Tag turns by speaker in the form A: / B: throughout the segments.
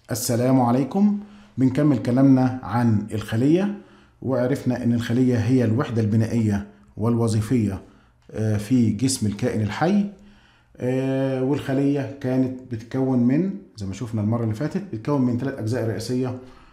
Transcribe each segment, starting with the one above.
A: السلام عليكم بنكمل كلامنا عن الخلية وعرفنا ان الخلية هي الوحدة البنائية والوظيفية آه، في جسم الكائن الحي آه، والخلية كانت بتتكون من زي ما شفنا المرة اللي فاتت بتتكون من ثلاث أجزاء رئيسية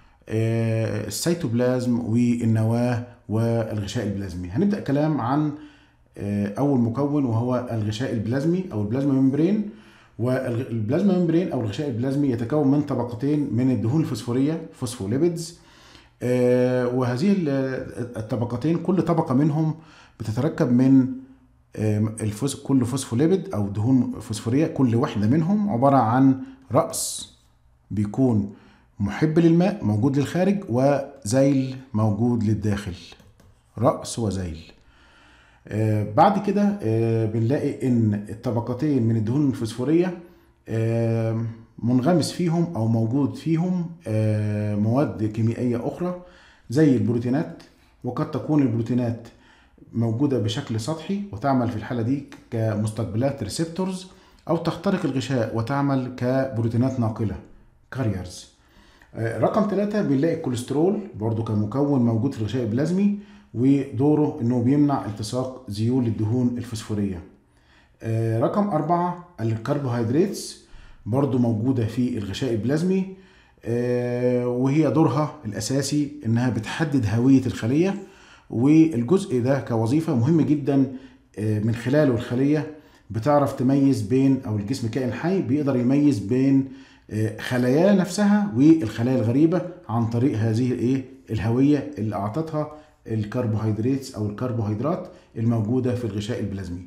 A: آه، السيتوبلازم والنواة والغشاء البلازمي هنبدأ كلام عن آه، أول مكون وهو الغشاء البلازمي أو البلازما ممبرين والبلازما ممبرين أو الغشاء البلازمي يتكون من طبقتين من الدهون الفسفورية فوسفوليبيدز آه، وهذه ال- الطبقتين كل طبقة منهم بتتركب من آم، الفوس كل فوسفوليبيد او دهون فوسفوريه كل واحده منهم عباره عن راس بيكون محب للماء موجود للخارج وزيل موجود للداخل راس وزيل آه، بعد كده آه، بنلاقي ان الطبقتين من الدهون الفوسفوريه آه، منغمس فيهم او موجود فيهم آه، مواد كيميائيه اخرى زي البروتينات وقد تكون البروتينات موجودة بشكل سطحي وتعمل في الحالة دي كمستقبلات ريسبتورز أو تخترق الغشاء وتعمل كبروتينات ناقلة كاريرز رقم ثلاثة بنلاقي الكوليسترول برضو كمكون موجود في الغشاء البلازمي ودوره انه بيمنع التصاق ذيول الدهون الفسفورية آه، رقم أربعة الكربوهيدرات برضو موجودة في الغشاء البلازمي آه، وهي دورها الأساسي إنها بتحدد هوية الخلية والجزء ده كوظيفة مهم جدا آه، من خلاله الخلية بتعرف تميز بين أو الجسم كائن حي بيقدر يميز بين آه، خلاياه نفسها والخلايا الغريبة عن طريق هذه الإيه الهوية اللي أعطتها الكربوهيدرات أو الكربوهيدرات الموجودة في الغشاء البلازمي.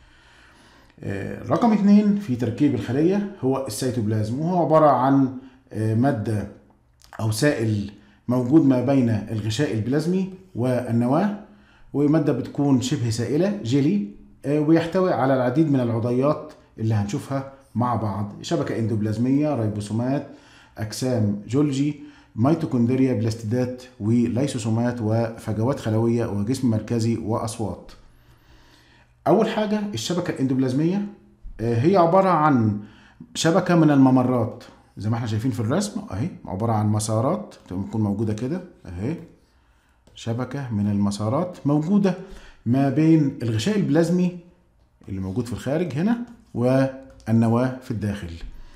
A: آه، رقم اثنين في تركيب الخلية هو السيتوبلازم وهو عبارة عن آه، مادة أو سائل موجود ما بين الغشاء البلازمي والنواة ومادة بتكون شبه سائلة جيلي آه، ويحتوي على العديد من العضيات اللي هنشوفها مع بعض شبكة اندوبلازمية ريبوسومات أجسام جولجي ميتوكوندريا بلاستيدات وليسوسومات وفجوات خلوية وجسم مركزي وأصوات اول حاجه الشبكه الاندوبلازميه آه، هي عباره عن شبكه من الممرات زي ما احنا شايفين في الرسم اهي عباره عن مسارات تكون موجوده كده اهي شبكه من المسارات موجوده ما بين الغشاء البلازمي اللي موجود في الخارج هنا والنواه في الداخل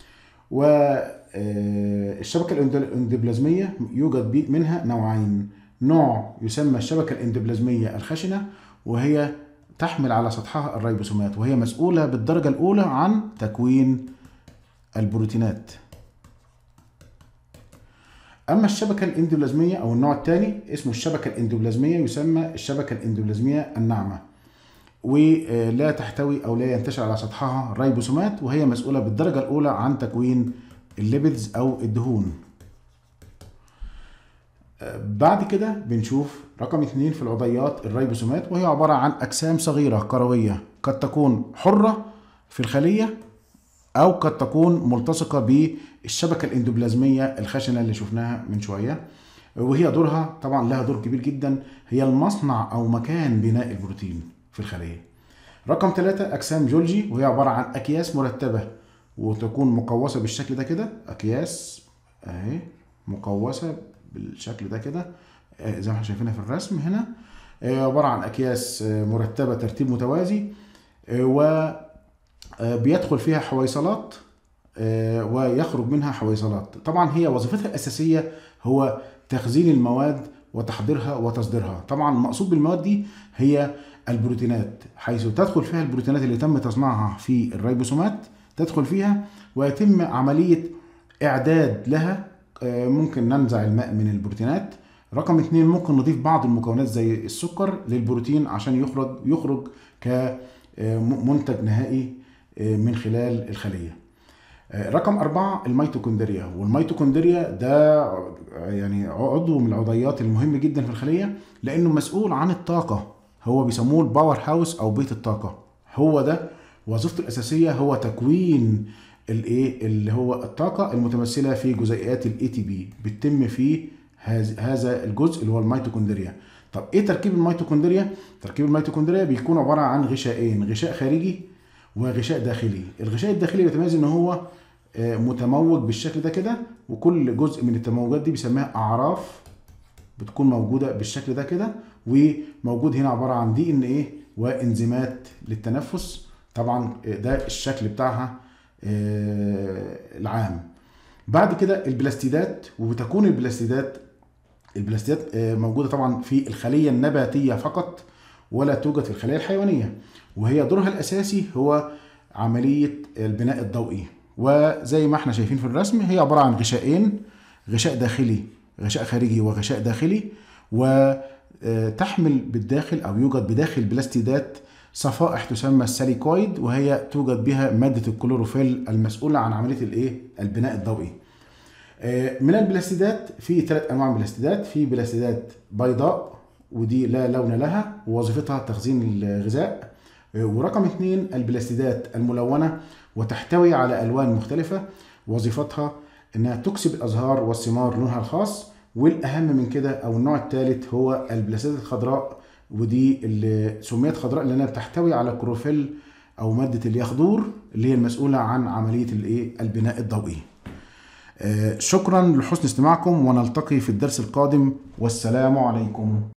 A: والشبكه الاندوبلازميه يوجد بي- منها نوعين نوع يسمى الشبكه الاندوبلازميه الخشنه وهي تحمل على سطحها الريبوسومات وهي مسؤولة بالدرجة الأولى عن تكوين البروتينات أما الشبكة الإندوبلازمية أو النوع الثاني اسمه الشبكة الإندوبلازمية يسمى الشبكة الإندوبلازمية الناعمة ولا تحتوي أو لا ينتشر على سطحها ريبوسومات وهي مسؤولة بالدرجة الأولى عن تكوين الليبيدز أو الدهون بعد كده بنشوف رقم اثنين في العضيات الريبوسومات وهي عبارة عن أجسام صغيرة كروية قد تكون حرة في الخلية أو قد تكون ملتصقة بالشبكة الاندوبلازمية الخشنة اللي شفناها من شوية وهي دورها طبعا لها دور كبير جدا هي المصنع أو مكان بناء البروتين في الخلية رقم ثلاثة أجسام جولجي وهي عبارة عن أكياس مرتبة وتكون مقوسة بالشكل ده كده أكياس أهي مقوسة بالشكل ده كده آه، زي ما احنا شايفينها في الرسم هنا آه، عبارة عن أكياس آه، مرتبة ترتيب متوازي وبيدخل فيها حويصلات آه، ويخرج منها حويصلات طبعا هي وظيفتها الأساسية هو تخزين المواد وتحضيرها وتصديرها طبعا المقصود بالمواد دي هي البروتينات حيث تدخل فيها البروتينات اللي تم تصنيعها في الريبوسومات تدخل فيها ويتم عملية إعداد لها آه، ممكن ننزع الماء من البروتينات رقم اتنين ممكن نضيف بعض المكونات زي السكر للبروتين عشان يخرج يخرج كمنتج نهائي آه، من خلال الخلية آه، رقم أربعة الميتوكوندريا والميتوكوندريا ده آه، يعني عضو من العضيات المهم جدا في الخلية لأنه مسؤول عن الطاقة هو بيسموه الباور هاوس أو بيت الطاقة هو ده وظيفته الأساسية هو تكوين الايه اللي هو الطاقة المتمثلة في جزيئات الاي تي بي بتتم في هذ- هذا الجزء اللي هو الميتوكوندريا طب ايه تركيب الميتوكوندريا تركيب الميتوكوندريا بيكون عبارة عن غشائين غشاء خارجي وغشاء داخلي الغشاء الداخلي بيتميز ان هو آه، متموج بالشكل ده كده وكل جزء من التموجات دي بيسميها اعراف بتكون موجوده بالشكل ده كده وموجود هنا عباره عن دي ان ايه وانزيمات للتنفس طبعا ده الشكل بتاعها آه، العام بعد كده البلاستيدات وبتكون البلاستيدات البلاستيدات آه، موجوده طبعا في الخليه النباتيه فقط ولا توجد في الخلايا الحيوانيه وهي دورها الاساسي هو عمليه البناء الضوئي وزي ما احنا شايفين في الرسم هي عباره عن غشائين غشاء داخلي غشاء خارجي وغشاء داخلي وتحمل بالداخل او يوجد بداخل البلاستيدات صفائح تسمى السيليكويد وهي توجد بها ماده الكلوروفيل المسؤوله عن عمليه الايه البناء الضوئي آه، من البلاستيدات في ثلاث انواع من البلاستيدات في بلاستيدات بيضاء ودي لا لون لها ووظيفتها تخزين الغذاء آه، ورقم اثنين البلاستيدات الملونه وتحتوي على الوان مختلفه وظيفتها انها تكسب الازهار والثمار لونها الخاص والاهم من كده او النوع الثالث هو البلاستيدات الخضراء ودي اللي سميت خضراء لانها بتحتوي على كلوروفيل او ماده اليخدور اللي هي المسؤوله عن عمليه الايه البناء الضوئي آه، شكرا لحسن استماعكم ونلتقي في الدرس القادم والسلام عليكم